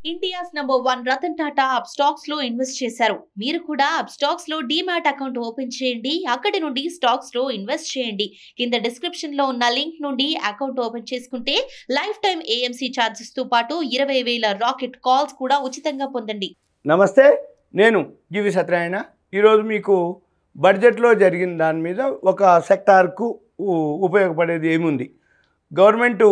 India's number one Ratan Tata Upstox లో invest చేశారు మీరు కూడా అప్ స్టాక్స్ లో డీమ్యాట్ అకౌంట్ ఓపెన్ చేయండి అక్కడి నుండి స్టాక్స్ లో ఇన్వెస్ట్ చేయండి కింద డిస్క్రిప్షన్ లో ఉన్న లింక్ నుండి అకౌంట్ ఓపెన్ చేసుకుంటే లైఫ్ టైం ఏఎంసీ ఛార్జెస్ తో పాటు ఇరవై వేల రాకెట్ కాల్స్ కూడా ఉచితంగా పొందండి నమస్తే నేను జీవి సత్యనారాయణ ఈరోజు మీకు బడ్జెట్లో జరిగిన దాని మీద ఒక సెక్టార్కు ఉ- ఉపయోగపడేది ఏముంది గవర్నమెంటు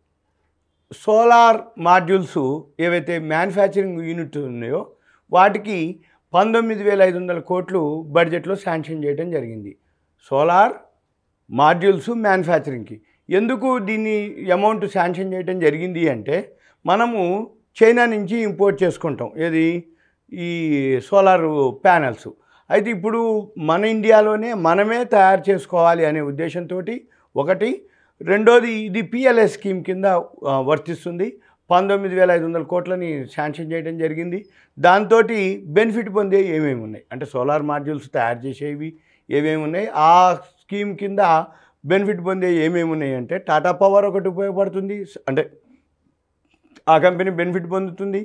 సోలార్ మాడ్యూల్స్ ఏవైతే మ్యానుఫ్యాక్చరింగ్ యూనిట్ ఉన్నాయో వాటికి పంతొమ్మిది వేల ఐదు వందల కోట్లు బడ్జెట్లో శాంక్షన్ చేయడం జరిగింది సోలార్ మాడ్యూల్స్ మ్యానుఫ్యాక్చరింగ్కి ఎందుకు దీన్ని అమౌంట్ శాంక్షన్ చేయడం జరిగింది అంటే మనము చైనా నుంచి ఇంపోర్ట్ చేసుకుంటాం ఏది ఈ సోలార్ ప్యానల్స్ అయితే ఇప్పుడు మన ఇండియాలోనే మనమే తయారు చేసుకోవాలి అనే ఉద్దేశంతో ఒకటి రెండోది ఇది పిఎల్ఎస్ స్కీమ్ కింద ఆ, వర్తిస్తుంది పంతొమ్మిది వేల ఐదు వందల కోట్లని శాంక్షన్ చేయడం జరిగింది దాంతో బెనిఫిట్ పొందే ఏమేమి ఉన్నాయి అంటే సోలార్ మాడ్యూల్స్ తయారు చేసేవి ఏమేమి ఉన్నాయి ఆ స్కీమ్ కింద బెనిఫిట్ పొందే ఏమేమి ఉన్నాయి అంటే టాటా పవర్ ఒకటి ఉపయోగపడుతుంది అంటే ఆ కంపెనీ బెనిఫిట్ పొందుతుంది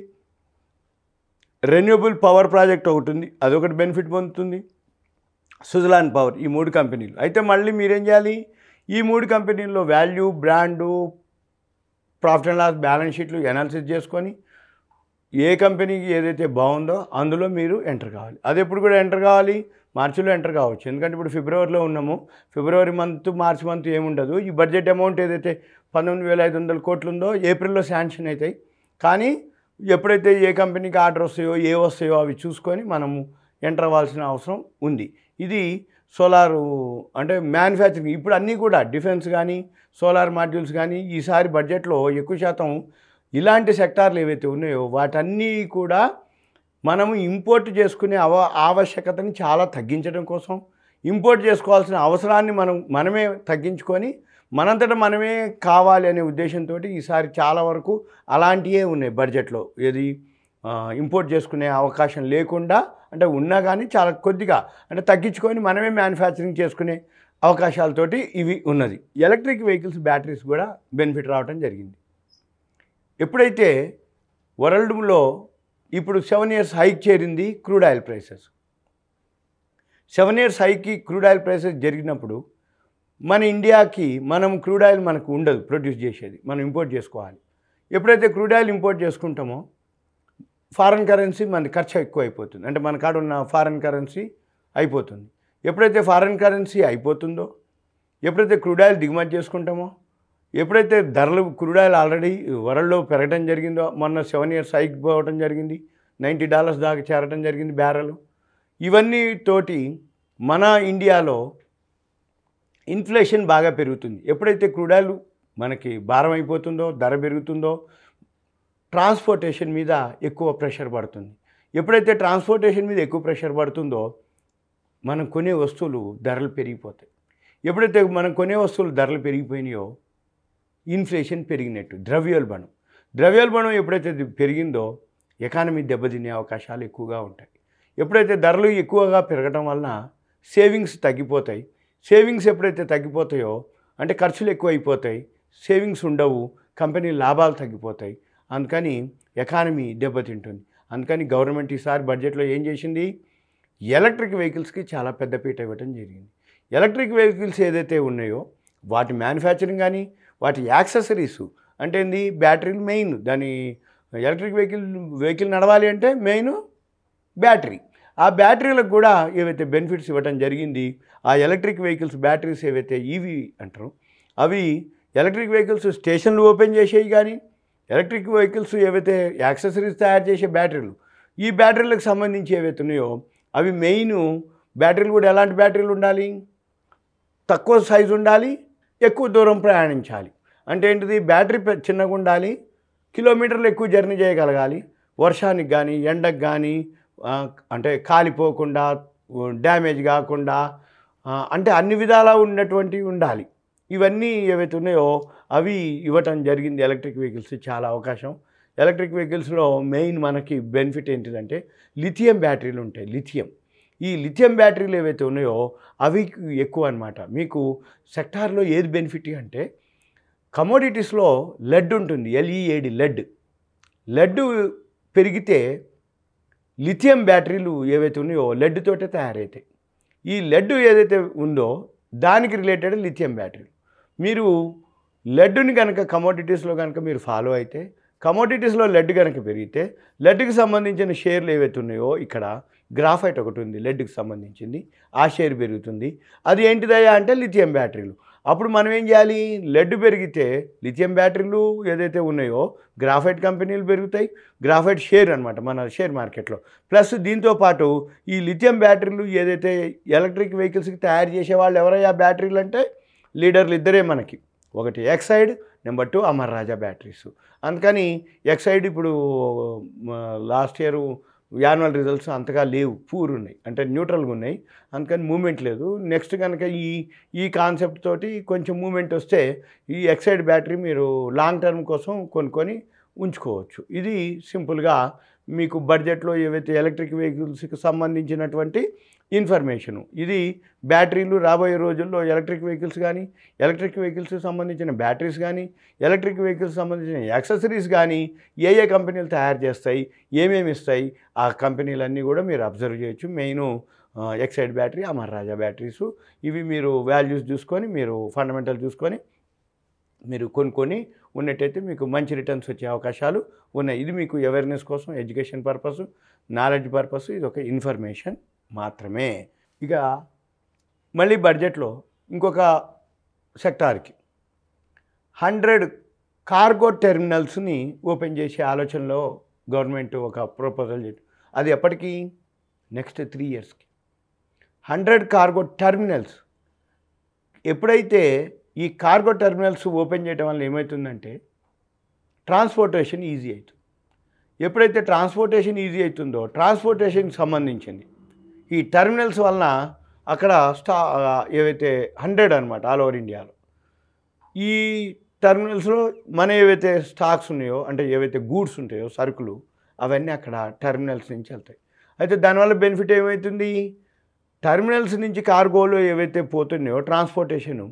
రెన్యూబుల్ పవర్ ప్రాజెక్ట్ ఒకటి ఉంది అదొకటి బెనిఫిట్ పొందుతుంది సుజలాన్ పవర్ ఈ మూడు కంపెనీలు అయితే మళ్ళీ మీరేం చేయాలి ఈ మూడు కంపెనీల్లో value brand profit and loss balance షీట్లు అనాలిసిస్ చేసుకొని ఏ కంపెనీకి ఏదైతే బాగుందో అందులో మీరు ఎంటర్ కావాలి అది ఎప్పుడు కూడా ఎంటర్ కావాలి మార్చిలో ఎంటర్ కావచ్చు ఎందుకంటే ఇప్పుడు ఫిబ్రవరిలో ఉన్నాము ఫిబ్రవరి మంత్ మార్చ్ మంత్ ఏముండదు ఈ బడ్జెట్ అమౌంట్ ఏదైతే పంతొమ్మిది వేల ఐదు వందల కోట్లు ఉందో ఏప్రిల్లో శాంక్షన్ అవుతాయి కానీ ఎప్పుడైతే ఏ కంపెనీకి ఆర్డర్ వస్తాయో ఏ వస్తాయో అవి చూసుకొని మనము ఎంటర్ అవ్వాల్సిన అవసరం ఉంది ఇది సోలార్ అంటే మ్యానుఫ్యాక్చరింగ్ ఇప్పుడు అన్నీ కూడా డిఫెన్స్ కానీ సోలార్ మాడ్యూల్స్ కానీ ఈసారి బడ్జెట్లో ఎక్కువ శాతం ఇలాంటి సెక్టార్లు ఏవైతే ఉన్నాయో వాటన్నీ కూడా మనము ఇంపోర్ట్ చేసుకునే అవ ఆవశ్యకతని చాలా తగ్గించడం కోసం ఇంపోర్ట్ చేసుకోవాల్సిన అవసరాన్ని మనం మనమే తగ్గించుకొని మనంతటా మనమే కావాలి అనే ఉద్దేశంతో ఈసారి చాలా వరకు అలాంటివే ఉన్నాయి బడ్జెట్లో ఏది ఆ, ఇంపోర్ట్ చేసుకునే అవకాశం లేకుండా అంటే ఉన్నా కానీ చాలా కొద్దిగా అంటే తగ్గించుకొని మనమే మ్యానుఫ్యాక్చరింగ్ చేసుకునే అవకాశాలతోటి ఇవి ఉన్నది ఎలక్ట్రిక్ వెహికల్స్ బ్యాటరీస్ కూడా బెనిఫిట్ రావడం జరిగింది ఎప్పుడైతే వరల్డ్లో ఇప్పుడు సెవెన్ ఇయర్స్ హైక్ చేరింది crude oil prices seven years హైకి క్రూడ్ ఆయిల్ ప్రైసెస్ జరిగినప్పుడు మన ఇండియాకి మనం క్రూడ్ ఆయిల్ మనకు ఉండదు ప్రొడ్యూస్ చేసేది మనం ఇంపోర్ట్ చేసుకోవాలి ఎప్పుడైతే క్రూడ్ ఆయిల్ ఇంపోర్ట్ చేసుకుంటామో ఫారెన్ కరెన్సీ మన ఖర్చు ఎక్కువ అయిపోతుంది అంటే మన కాడ ఉన్న ఫారెన్ కరెన్సీ అయిపోతుంది ఎప్పుడైతే ఫారెన్ కరెన్సీ అయిపోతుందో ఎప్పుడైతే క్రూడ్ ఆయిల్ దిగుమతి చేసుకుంటామో ఎప్పుడైతే ధరలు క్రూడ్ ఆయిల్ ఆల్రెడీ వరల్డ్లో పెరగడం జరిగిందో మొన్న సెవెన్ ఇయర్స్ హైక్ పోవడం జరిగింది నైంటీ డాలర్స్ దాకా చేరడం జరిగింది బ్యారెల్ ఇవన్నీ తోటి మన ఇండియాలో ఇన్ఫ్లేషన్ బాగా పెరుగుతుంది ఎప్పుడైతే క్రూడ్ ఆయిల్ మనకి భారం అయిపోతుందో ధర పెరుగుతుందో ట్రాన్స్పోర్టేషన్ మీద ఎక్కువ ప్రెషర్ పడుతుంది ఎప్పుడైతే ట్రాన్స్పోర్టేషన్ మీద ఎక్కువ ప్రెషర్ పడుతుందో మనం కొనే వస్తువులు ధరలు పెరిగిపోతాయి ఎప్పుడైతే మనం కొనే వస్తువులు ధరలు పెరిగిపోయినాయో ఇన్ఫ్లేషన్ పెరిగినట్టు ద్రవ్యోల్బణం ద్రవ్యోల్బణం ఎప్పుడైతే ఇది పెరిగిందో ఎకానమీ దెబ్బతినే అవకాశాలు ఎక్కువగా ఉంటాయి ఎప్పుడైతే ధరలు ఎక్కువగా పెరగడం వలన సేవింగ్స్ తగ్గిపోతాయి సేవింగ్స్ ఎప్పుడైతే తగ్గిపోతాయో అంటే ఖర్చులు ఎక్కువ అయిపోతాయి సేవింగ్స్ ఉండవు కంపెనీ లాభాలు తగ్గిపోతాయి అందుకని ఎకానమీ దెబ్బతింటుంది అందుకని గవర్నమెంట్ ఈసారి బడ్జెట్లో ఏం చేసింది ఎలక్ట్రిక్ వెహికల్స్కి చాలా పెద్దపీట ఇవ్వడం జరిగింది ఎలక్ట్రిక్ వెహికల్స్ ఏదైతే ఉన్నాయో వాటి మ్యానుఫ్యాక్చరింగ్ కానీ వాటి యాక్సెసరీస్ అంటే ఏంది బ్యాటరీలు మెయిన్ దాని ఎలక్ట్రిక్ వెహికల్ వెహికల్ నడవాలి అంటే మెయిన్ బ్యాటరీ ఆ బ్యాటరీలకు కూడా ఏవైతే బెనిఫిట్స్ ఇవ్వడం జరిగింది ఆ ఎలక్ట్రిక్ వెహికల్స్ బ్యాటరీస్ ఏవైతే ఈవీ అంటారు అవి ఎలక్ట్రిక్ వెహికల్స్ స్టేషన్లు ఓపెన్ చేసేవి కానీ ఎలక్ట్రిక్ వెహికల్స్ ఏవైతే యాక్సెసరీస్ తయారు చేసే బ్యాటరీలు ఈ బ్యాటరీలకు సంబంధించి ఏవైతే ఉన్నాయో అవి మెయిన్ బ్యాటరీలు కూడా ఎలాంటి బ్యాటరీలు ఉండాలి తక్కువ సైజు ఉండాలి ఎక్కువ దూరం ప్రయాణించాలి అంటే ఏంటిది బ్యాటరీ పె- చిన్నగా ఉండాలి కిలోమీటర్లు ఎక్కువ జర్నీ చేయగలగాలి వర్షానికి కానీ ఎండకు కానీ ఆ, అంటే కాలిపోకుండా డ్యామేజ్ కాకుండా ఆ, అంటే అన్ని విధాలా ఉన్నటువంటివి ఉండాలి ఇవన్నీ ఏవైతే ఉన్నాయో అవి ఇవ్వటం జరిగింది ఎలక్ట్రిక్ వెహికల్స్ చాలా అవకాశం ఎలక్ట్రిక్ వెహికల్స్లో మెయిన్ మనకి బెనిఫిట్ ఏంటిదంటే లిథియం బ్యాటరీలు ఉంటాయి లిథియం ఈ లిథియం బ్యాటరీలు ఏవైతే ఉన్నాయో అవి ఎక్కువ అనమాట మీకు సెక్టార్లో ఏది బెనిఫిట్ అంటే కమోడిటీస్లో లెడ్ ఉంటుంది ఎల్ఈఏడి లెడ్ లెడ్ పెరిగితే లిథియం బ్యాటరీలు ఏవైతే ఉన్నాయో లెడ్ తోటే తయారవుతాయి ఈ లెడ్ ఏదైతే ఉందో దానికి రిలేటెడ్ లిథియం బ్యాటరీలు మీరు లెడ్ని కనుక కమోడిటీస్లో కనుక మీరు ఫాలో అయితే కమోడిటీస్లో లెడ్ కనుక పెరిగితే లెడ్కి సంబంధించిన షేర్లు ఏవైతే ఉన్నాయో ఇక్కడ గ్రాఫైట్ ఒకటి ఉంది లెడ్కి సంబంధించింది ఆ షేర్ పెరుగుతుంది అది ఏంటిదయ్యా అంటే లిథియం బ్యాటరీలు అప్పుడు మనం ఏం చేయాలి లెడ్ పెరిగితే లిథియం బ్యాటరీలు ఏదైతే ఉన్నాయో గ్రాఫైట్ కంపెనీలు పెరుగుతాయి గ్రాఫైట్ షేర్ అనమాట మన షేర్ మార్కెట్లో ప్లస్ దీంతో పాటు ఈ లిథియం బ్యాటరీలు ఏదైతే ఎలక్ట్రిక్ వెహికల్స్కి తయారు చేసే వాళ్ళు ఎవరయ్యా బ్యాటరీలు అంటే లీడర్లు ఇద్దరే మనకి ఒకటి Exide number two Amar Raja batteries అందుకని ఎక్సైడ్ ఇప్పుడు లాస్ట్ ఇయర్ యాన్యువల్ రిజల్ట్స్ అంతగా లేవు పూర్ ఉన్నాయి అంటే న్యూట్రల్గా ఉన్నాయి అందుకని మూమెంట్ లేదు నెక్స్ట్ కనుక ఈ ఈ కాన్సెప్ట్ తోటి కొంచెం మూమెంట్ వస్తే ఈ ఎక్సైడ్ బ్యాటరీ మీరు లాంగ్ టర్మ్ కోసం కొనుక్కొని ఉంచుకోవచ్చు ఇది సింపుల్గా మీకు బడ్జెట్లో ఏవైతే ఎలక్ట్రిక్ వెహికల్స్కి సంబంధించినటువంటి ఇన్ఫర్మేషను ఇది బ్యాటరీలు రాబోయే రోజుల్లో ఎలక్ట్రిక్ వెహికల్స్ కానీ ఎలక్ట్రిక్ వెహికల్స్కి సంబంధించిన బ్యాటరీస్ కానీ ఎలక్ట్రిక్ వెహికల్స్ సంబంధించిన యాక్సెసరీస్ కానీ ఏ ఏ కంపెనీలు తయారు చేస్తాయి ఏమేమి ఇస్తాయి ఆ కంపెనీలన్నీ కూడా మీరు అబ్జర్వ్ చేయొచ్చు main Exide battery Amar Raja batteries ఇవి మీరు వాల్యూస్ చూసుకొని మీరు ఫండమెంటల్ చూసుకొని మీరు కొనుక్కొని ఉన్నట్టయితే మీకు మంచి రిటర్న్స్ వచ్చే అవకాశాలు ఉన్నాయి ఇది మీకు అవేర్నెస్ కోసం ఎడ్యుకేషన్ పర్పస్ నాలెడ్జ్ పర్పస్ ఇది ఒక ఇన్ఫర్మేషన్ మాత్రమే ఇక మళ్ళీ బడ్జెట్లో ఇంకొక సెక్టార్కి హండ్రెడ్ కార్గో టెర్మినల్స్ని ఓపెన్ చేసే ఆలోచనలో గవర్నమెంట్ ఒక ప్రపోజల్ చేసి అది ఎప్పటికీ నెక్స్ట్ త్రీ ఇయర్స్కి హండ్రెడ్ కార్గో టెర్మినల్స్ ఎప్పుడైతే ఈ కార్గో టెర్మినల్స్ ఓపెన్ చేయడం వల్ల ఏమవుతుందంటే ట్రాన్స్పోర్టేషన్ ఈజీ అవుతుంది ఎప్పుడైతే ట్రాన్స్పోర్టేషన్ ఈజీ అవుతుందో ట్రాన్స్పోర్టేషన్కి సంబంధించింది ఈ టెర్మినల్స్ వలన అక్కడ స్టా ఏవైతే హండ్రెడ్ అనమాట ఆల్ ఓవర్ ఇండియాలో ఈ టెర్మినల్స్లో మన ఏవైతే స్టాక్స్ ఉన్నాయో అంటే ఏవైతే గూడ్స్ ఉంటాయో సరుకులు అవన్నీ అక్కడ టెర్మినల్స్ నుంచి వెళ్తాయి అయితే దానివల్ల బెనిఫిట్ ఏమవుతుంది టెర్మినల్స్ నుంచి కార్గోలో ఏవైతే పోతున్నాయో ట్రాన్స్పోర్టేషను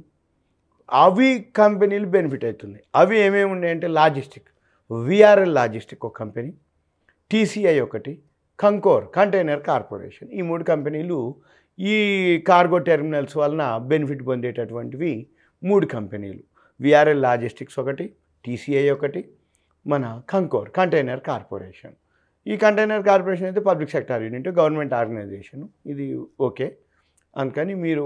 అవి కంపెనీలు బెనిఫిట్ అవుతున్నాయి అవి ఏమేమి ఉన్నాయంటే లాజిస్టిక్ విఆర్ఎల్ లాజిస్టిక్ ఒక కంపెనీ టీసీఐ ఒకటి కంకోర్ కంటైనర్ కార్పొరేషన్ ఈ మూడు కంపెనీలు ఈ కార్గో టెర్మినల్స్ వలన బెనిఫిట్ పొందేటటువంటివి మూడు కంపెనీలు విఆర్ఎల్ లాజిస్టిక్స్ ఒకటి టీసీఐ ఒకటి మన కంకోర్ కంటైనర్ కార్పొరేషన్ ఈ కంటైనర్ కార్పొరేషన్ అయితే public sector unit government organization ఇది ఓకే అందుకని మీరు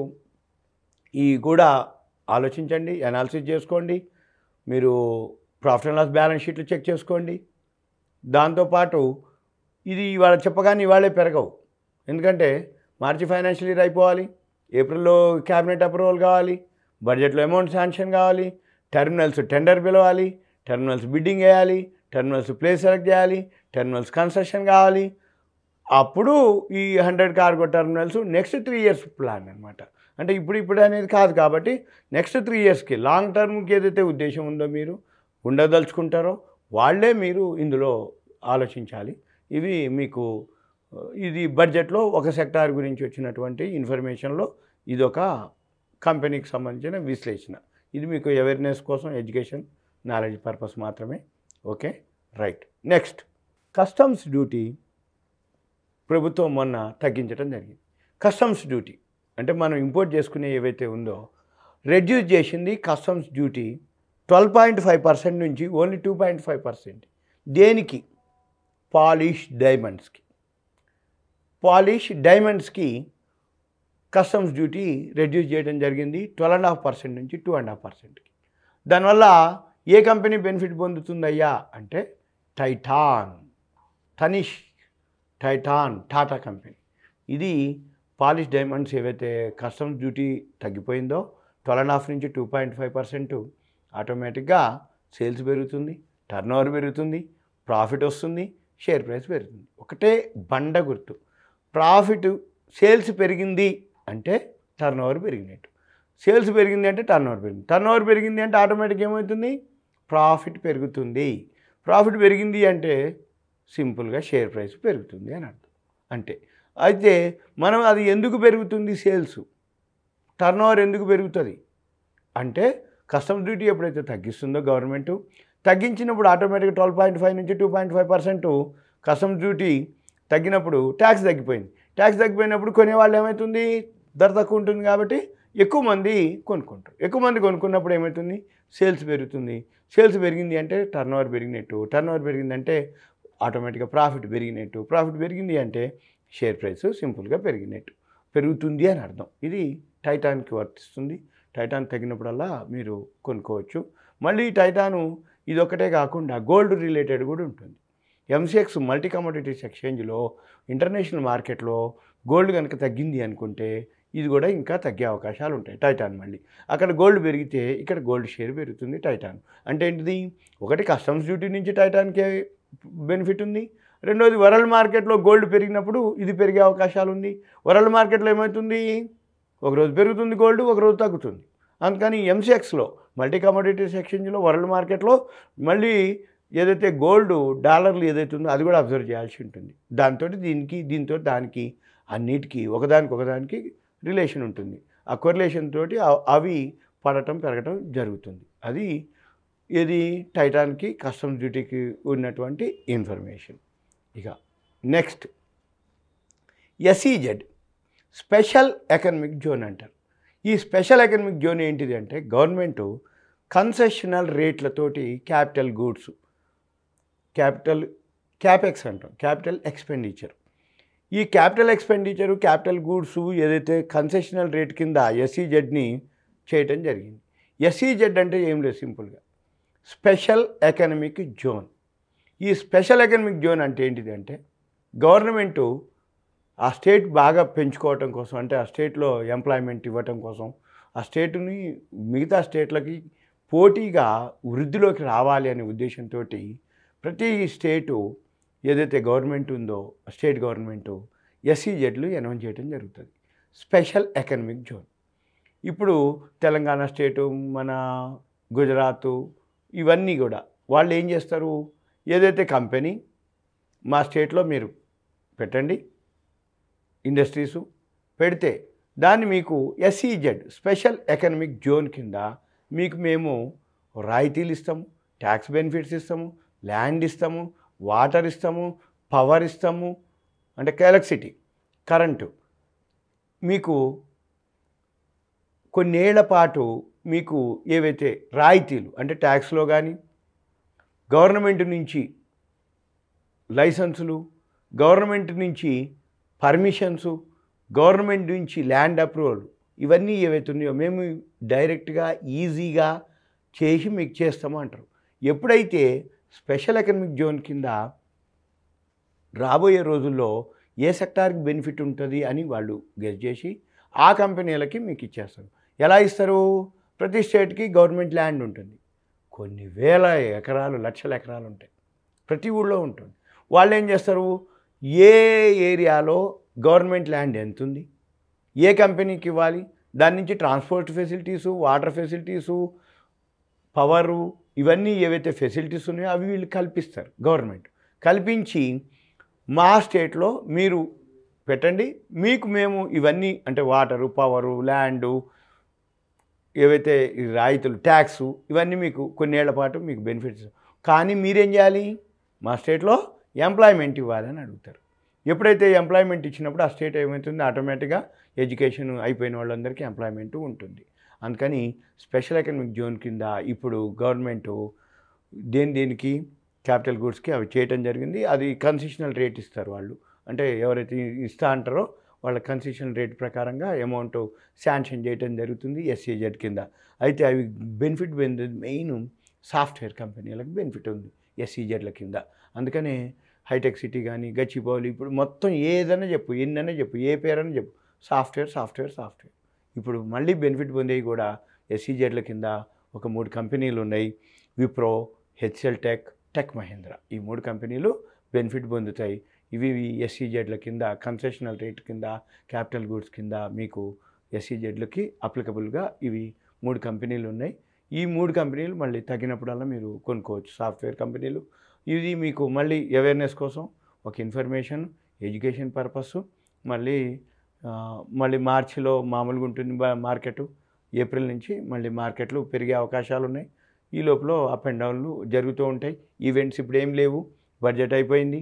ఈ కూడా ఆలోచించండి అనాలిసిస్ చేసుకోండి మీరు ప్రాఫిట్ అండ్ లాస్ బ్యాలెన్స్ షీట్లు చెక్ చేసుకోండి దాంతోపాటు ఇది ఇవాళ చెప్పగానే ఇవాళే పెరగవు ఎందుకంటే మార్చి ఫైనాన్షియల్ ఇయర్ అయిపోవాలి ఏప్రిల్లో క్యాబినెట్ అప్రూవల్ కావాలి బడ్జెట్లో అమౌంట్ శాంక్షన్ కావాలి టెర్మినల్స్ టెండర్ పిలవాలి టెర్మినల్స్ బిడ్డింగ్ వేయాలి టెర్మినల్స్ ప్లేస్ సెలెక్ట్ చేయాలి టెర్మినల్స్ కన్స్ట్రక్షన్ కావాలి అప్పుడు ఈ hundred cargo terminals next three years plan అనమాట అంటే ఇప్పుడు ఇప్పుడు అనేది కాదు కాబట్టి నెక్స్ట్ త్రీ ఇయర్స్కి లాంగ్ టర్మ్కి ఏదైతే ఉద్దేశం ఉందో మీరు ఉండదలుచుకుంటారో వాళ్ళే మీరు ఇందులో ఆలోచించాలి ఇవి మీకు ఆ, ఇది బడ్జెట్లో ఒక సెక్టార్ గురించి వచ్చినటువంటి ఇన్ఫర్మేషన్లో ఇదొక కంపెనీకి సంబంధించిన విశ్లేషణ ఇది మీకు అవేర్నెస్ కోసం ఎడ్యుకేషన్ నాలెడ్జ్ పర్పస్ మాత్రమే okay right next customs duty ప్రభుత్వం మొన్న తగ్గించడం జరిగింది కస్టమ్స్ డ్యూటీ అంటే మనం ఇంపోర్ట్ చేసుకునే ఏవైతే ఉందో రెడ్యూస్ చేసింది customs duty twelve point five percent నుంచి only two point five percent దేనికి పాలిష్ డైమండ్స్కి పాలిష్ డైమండ్స్కి కస్టమ్స్ డ్యూటీ రెడ్యూస్ చేయడం జరిగింది ట్వెల్వ్ అండ్ హాఫ్ పర్సెంట్ నుంచి టూ అండ్ హాఫ్ పర్సెంట్కి దానివల్ల ఏ కంపెనీ బెనిఫిట్ పొందుతుందయ్యా అంటే Titan Tanishq Titan Tata company ఇది పాలిష్ డైమండ్స్ ఏవైతే కస్టమ్స్ డ్యూటీ తగ్గిపోయిందో ట్వెల్వ్ అండ్ హాఫ్ నుంచి టూ పాయింట్ ఫైవ్ పర్సెంట్ ఆటోమేటిక్గా సేల్స్ పెరుగుతుంది టర్న్ ఓవర్ పెరుగుతుంది ప్రాఫిట్ వస్తుంది షేర్ ప్రైస్ పెరుగుతుంది ఒకటే బండ గుర్తు ప్రాఫిట్ సేల్స్ పెరిగింది అంటే టర్న్ ఓవర్ పెరిగినట్టు సేల్స్ పెరిగింది అంటే టర్న్ ఓవర్ పెరిగింది టర్న్ ఓవర్ పెరిగింది అంటే ఆటోమేటిక్ ఏమవుతుంది ప్రాఫిట్ పెరుగుతుంది ప్రాఫిట్ పెరిగింది అంటే సింపుల్గా షేర్ ప్రైస్ పెరుగుతుంది అని అర్థం అంటే అయితే మనం అది ఎందుకు పెరుగుతుంది సేల్స్ టర్న్ ఓవర్ ఎందుకు పెరుగుతుంది అంటే కస్టమ్స్ డ్యూటీ ఎప్పుడైతే తగ్గిస్తుందో గవర్నమెంట్ తగ్గించినప్పుడు ఆటోమేటిక్గా ట్వెల్వ్ పాయింట్ ఫైవ్ నుంచి two point five percent customs duty తగ్గినప్పుడు ట్యాక్స్ తగ్గిపోయింది ట్యాక్స్ తగ్గిపోయినప్పుడు కొనేవాళ్ళు ఏమవుతుంది ధర తక్కువ ఉంటుంది కాబట్టి ఎక్కువ మంది కొనుక్కుంటారు ఎక్కువ మంది కొనుక్కున్నప్పుడు ఏమవుతుంది సేల్స్ పెరుగుతుంది సేల్స్ పెరిగింది అంటే టర్న్ ఓవర్ పెరిగినట్టు టర్న్ ఓవర్ పెరిగిందంటే ఆటోమేటిక్గా ప్రాఫిట్ పెరిగినట్టు ప్రాఫిట్ పెరిగింది అంటే షేర్ ప్రైస్ సింపుల్గా పెరిగినట్టు పెరుగుతుంది అని అర్థం ఇది టైటాన్కి వర్తిస్తుంది టైటాన్ తగినప్పుడల్లా మీరు కొనుక్కోవచ్చు మళ్ళీ టైటాను ఇది ఒకటే కాకుండా గోల్డ్ రిలేటెడ్ కూడా ఉంటుంది ఎంసీఎక్స్ మల్టీ కమోడిటీస్ ఎక్స్చేంజ్లో ఇంటర్నేషనల్ మార్కెట్లో గోల్డ్ కనుక తగ్గింది అనుకుంటే ఇది కూడా ఇంకా తగ్గే అవకాశాలు ఉంటాయి టైటాన్ మళ్ళీ అక్కడ గోల్డ్ పెరిగితే ఇక్కడ గోల్డ్ షేర్ పెరుగుతుంది టైటాన్ అంటే ఏంటిది ఒకటి కస్టమ్స్ డ్యూటీ నుంచి టైటాన్కే బెనిఫిట్ ఉంది రెండోది వరల్డ్ మార్కెట్లో గోల్డ్ పెరిగినప్పుడు ఇది పెరిగే అవకాశాలు ఉంది వరల్డ్ మార్కెట్లో ఏమవుతుంది ఒకరోజు పెరుగుతుంది గోల్డ్ ఒకరోజు తగ్గుతుంది అందుకని ఎంసీఎక్స్లో మల్టీ కమోడిటీస్ ఎక్స్చేంజ్లో వరల్డ్ మార్కెట్లో మళ్ళీ ఏదైతే గోల్డ్ డాలర్లు ఏదైతే ఉందో అది కూడా అబ్జర్వ్ చేయాల్సి ఉంటుంది దాంతో దీనికి దీంతో దానికి అన్నిటికీ ఒకదానికి ఒకదానికి రిలేషన్ ఉంటుంది ఆ కొరిలేషన్ తోటి అ- అవి పడటం పెరగటం జరుగుతుంది అది ఇది టైటాన్కి కస్టమ్స్ డ్యూటీకి ఉన్నటువంటి ఇన్ఫర్మేషన్ ఇక next SEZ special economic zone అంటారు ఈ స్పెషల్ ఎకనమిక్ జోన్ ఏంటిది అంటే గవర్నమెంట్ కన్సెషనల్ రేట్లతోటి క్యాపిటల్ గూడ్స్ క్యాపిటల్ క్యాపెక్స్ అంటాం క్యాపిటల్ ఎక్స్పెండిచర్ ఈ క్యాపిటల్ ఎక్స్పెండిచరు క్యాపిటల్ గూడ్స్ ఏదైతే కన్సెషనల్ రేట్ కింద ఎస్ఈజెడ్ని చేయటం జరిగింది ఎస్ఈజెడ్ అంటే ఏం లేదు సింపుల్గా స్పెషల్ ఎకనమిక్ జోన్ ఈ స్పెషల్ ఎకనమిక్ జోన్ అంటే ఏంటిది అంటే గవర్నమెంటు ఆ స్టేట్ బాగా పెంచుకోవటం కోసం అంటే ఆ స్టేట్లో ఎంప్లాయ్మెంట్ ఇవ్వటం కోసం ఆ స్టేట్ని మిగతా స్టేట్లకి పోటీగా వృద్ధిలోకి రావాలి అనే ఉద్దేశంతో ప్రతి స్టేటు ఏదైతే గవర్నమెంట్ ఉందో స్టేట్ గవర్నమెంటు ఎస్సీజెడ్లు అనౌన్స్ చేయడం జరుగుతుంది స్పెషల్ ఎకనమిక్ జోన్ ఇప్పుడు తెలంగాణ స్టేటు మన గుజరాత్ ఇవన్నీ కూడా వాళ్ళు ఏం చేస్తారు ఏదైతే కంపెనీ మా స్టేట్లో మీరు పెట్టండి ఇండస్ట్రీసు పెడితే దాన్ని మీకు ఎస్ఈజెడ్ స్పెషల్ ఎకనమిక్ జోన్ కింద మీకు మేము రాయితీలు ఇస్తాము ట్యాక్స్ బెనిఫిట్స్ ఇస్తాము ల్యాండ్ ఇస్తాము వాటర్ ఇస్తాము పవర్ ఇస్తాము అంటే ఎలక్ట్రిసిటీ కరెంటు మీకు కొన్నేళ్ల పాటు మీకు ఏవైతే రాయితీలు అంటే ట్యాక్స్లో కానీ గవర్నమెంట్ నుంచి లైసెన్సులు గవర్నమెంట్ నుంచి పర్మిషన్సు గవర్నమెంట్ నుంచి ల్యాండ్ అప్రూవల్ ఇవన్నీ ఏవైతే ఉన్నాయో మేము డైరెక్ట్గా ఈజీగా చేసి మీకు చేస్తాము అంటారు ఎప్పుడైతే స్పెషల్ ఎకనమిక్ జోన్ కింద రాబోయే రోజుల్లో ఏ సెక్టార్కి బెనిఫిట్ ఉంటుంది అని వాళ్ళు గెస్ చేసి ఆ కంపెనీలకి మీకు ఇచ్చేస్తారు ఎలా ఇస్తారు ప్రతి స్టేట్కి గవర్నమెంట్ ల్యాండ్ ఉంటుంది కొన్ని వేల ఎకరాలు లక్షల ఎకరాలు ఉంటాయి ప్రతి ఊళ్ళో ఉంటుంది వాళ్ళు ఏం చేస్తారు ఏ ఏరియాలో గవర్నమెంట్ ల్యాండ్ ఎంత ఉంది ఏ కంపెనీకి ఇవ్వాలి దాని నుంచి transport facilities water facilities power ఇవన్నీ ఏవైతే ఫెసిలిటీస్ ఉన్నాయో అవి వీళ్ళు కల్పిస్తారు గవర్నమెంట్ కల్పించి మా స్టేట్లో మీరు పెట్టండి మీకు మేము ఇవన్నీ అంటే వాటరు పవరు ల్యాండు ఏవైతే ఈ రాయితీలు ట్యాక్స్ ఇవన్నీ మీకు కొన్నేళ్ల పాటు మీకు బెనిఫిట్స్ కానీ మీరేం చేయాలి మా స్టేట్లో ఎంప్లాయ్మెంట్ ఇవ్వాలని అడుగుతారు ఎప్పుడైతే ఎంప్లాయ్మెంట్ ఇచ్చినప్పుడు ఆ స్టేట్ ఏమవుతుంది ఆటోమేటిక్గా ఎడ్యుకేషన్ అయిపోయిన వాళ్ళందరికీ ఎంప్లాయ్మెంట్ ఉంటుంది అందుకని స్పెషల్ ఎకనమిక్ జోన్ కింద ఇప్పుడు గవర్నమెంట్ దేని దేనికి క్యాపిటల్ గూడ్స్కి అవి చేయటం జరిగింది అది కన్సెషనల్ రేట్ ఇస్తారు వాళ్ళు అంటే ఎవరైతే ఇస్తా అంటారో వాళ్ళ కన్సెషన్ రేట్ ప్రకారంగా అమౌంట్ శాంక్షన్ చేయటం జరుగుతుంది ఎస్సీజెడ్ కింద అయితే అవి బెనిఫిట్ పొందేది మెయిన్ సాఫ్ట్వేర్ కంపెనీలకు బెనిఫిట్ ఉంది ఎస్సీజెడ్ల కింద అందుకనే హైటెక్ సిటీ కానీ గచ్చిబౌలి ఇప్పుడు మొత్తం ఏదైనా చెప్పు ఎన్నైనా చెప్పు ఏ పేరైనా చెప్పు సాఫ్ట్వేర్ సాఫ్ట్వేర్ సాఫ్ట్వేర్ ఇప్పుడు మళ్ళీ బెనిఫిట్ పొందేవి కూడా ఎస్సీజెడ్ల కింద ఒక మూడు కంపెనీలు ఉన్నాయి Wipro HCL tech tech Mahindra ఈ మూడు కంపెనీలు బెనిఫిట్ పొందుతాయి ఇవి ఎస్సీజెడ్ల కింద కన్సెషనల్ రేట్ కింద క్యాపిటల్ గూడ్స్ కింద మీకు ఎస్సీజెడ్లకి అప్లికబుల్గా ఇవి మూడు కంపెనీలు ఉన్నాయి ఈ మూడు కంపెనీలు మళ్ళీ తగినప్పుడల్లా మీరు కొనుక్కోవచ్చు సాఫ్ట్వేర్ కంపెనీలు ఇది మీకు మళ్ళీ అవేర్నెస్ కోసం ఒక ఇన్ఫర్మేషన్ ఎడ్యుకేషన్ పర్పస్ మళ్ళీ ఆ, మళ్ళీ మార్చిలో మామూలుగా ఉంటుంది బా- మార్కెట్ ఏప్రిల్ నుంచి మళ్ళీ మార్కెట్లు పెరిగే అవకాశాలు ఉన్నాయి ఈ లోపల అప్ అండ్ డౌన్లు జరుగుతూ ఉంటాయి ఈవెంట్స్ ఇప్పుడు ఏం లేవు బడ్జెట్ అయిపోయింది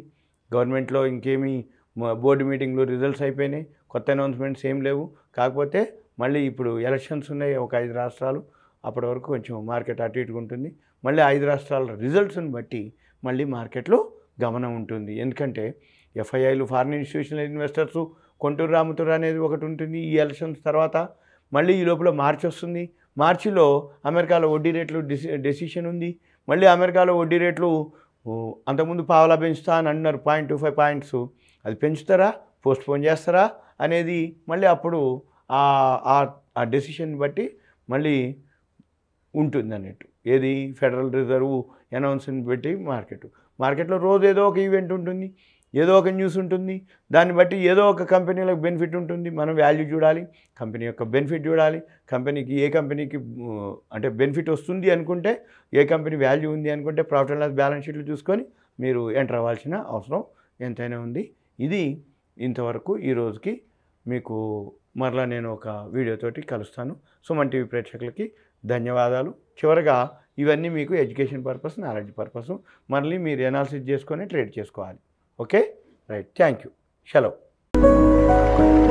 గవర్నమెంట్లో ఇంకేమీ మ- బోర్డు మీటింగ్లు రిజల్ట్స్ అయిపోయినాయి కొత్త అనౌన్స్మెంట్స్ ఏం లేవు కాకపోతే మళ్ళీ ఇప్పుడు ఎలక్షన్స్ ఉన్నాయి ఒక ఐదు రాష్ట్రాలు అప్పటి వరకు కొంచెం మార్కెట్ అటు ఇటుగా ఉంటుంది మళ్ళీ ఐదు రాష్ట్రాల రిజల్ట్స్ని బట్టి మళ్ళీ మార్కెట్లో గమనం ఉంటుంది ఎందుకంటే ఎఫ్ఐఐలు ఫారిన్ ఇన్స్టిట్యూషనల్ ఇన్వెస్టర్స్ కొంటూరు రాముతూరు అనేది ఒకటి ఉంటుంది ఈ ఎలక్షన్స్ తర్వాత మళ్ళీ ఈ లోపల మార్చి వస్తుంది మార్చిలో అమెరికాలో వడ్డీ రేట్లు డిసి డెసిషన్ ఉంది మళ్ళీ అమెరికాలో వడ్డీ రేట్లు ఓ, అంతకుముందు పావలా పెంచుతా అని అన్నారు పాయింట్ టూ ఫైవ్ పాయింట్స్ అది పెంచుతారా పోస్ట్ పోన్ చేస్తారా అనేది మళ్ళీ అప్పుడు ఆ- ఆ- ఆ డెసిషన్ బట్టి మళ్ళీ ఉంటుంది అన్నట్టు ఏది ఫెడరల్ రిజర్వ్ అనౌన్స్ని బట్టి మార్కెట్ మార్కెట్లో రోజు ఏదో ఒక ఈవెంట్ ఉంటుంది ఏదో ఒక న్యూస్ ఉంటుంది దాన్ని బట్టి ఏదో ఒక కంపెనీలకు బెనిఫిట్ ఉంటుంది మనం వాల్యూ చూడాలి కంపెనీ యొక్క బెనిఫిట్ చూడాలి కంపెనీకి ఏ కంపెనీకి ఊ, అంటే బెనిఫిట్ వస్తుంది అనుకుంటే ఏ కంపెనీ వాల్యూ ఉంది అనుకుంటే ప్రాఫిట్ అండ్ లాస్ బ్యాలెన్స్ షీట్లు చూసుకొని మీరు ఎంటర్ అవ్వాల్సిన అవసరం ఎంతైనా ఉంది ఇది ఇంతవరకు ఈ రోజుకి మీకు మరలా నేను ఒక వీడియోతోటి కలుస్తాను సుమన్ టీవీ ప్రేక్షకులకి ధన్యవాదాలు చివరగా ఇవన్నీ మీకు ఎడ్యుకేషన్ పర్పస్ నాలెడ్జ్ పర్పస్ మళ్ళీ మీరు ఎనాలిసిస్ చేసుకొని ట్రేడ్ చేసుకోవాలి ఓకే రైట్ థ్యాంక్ యూ సెలవు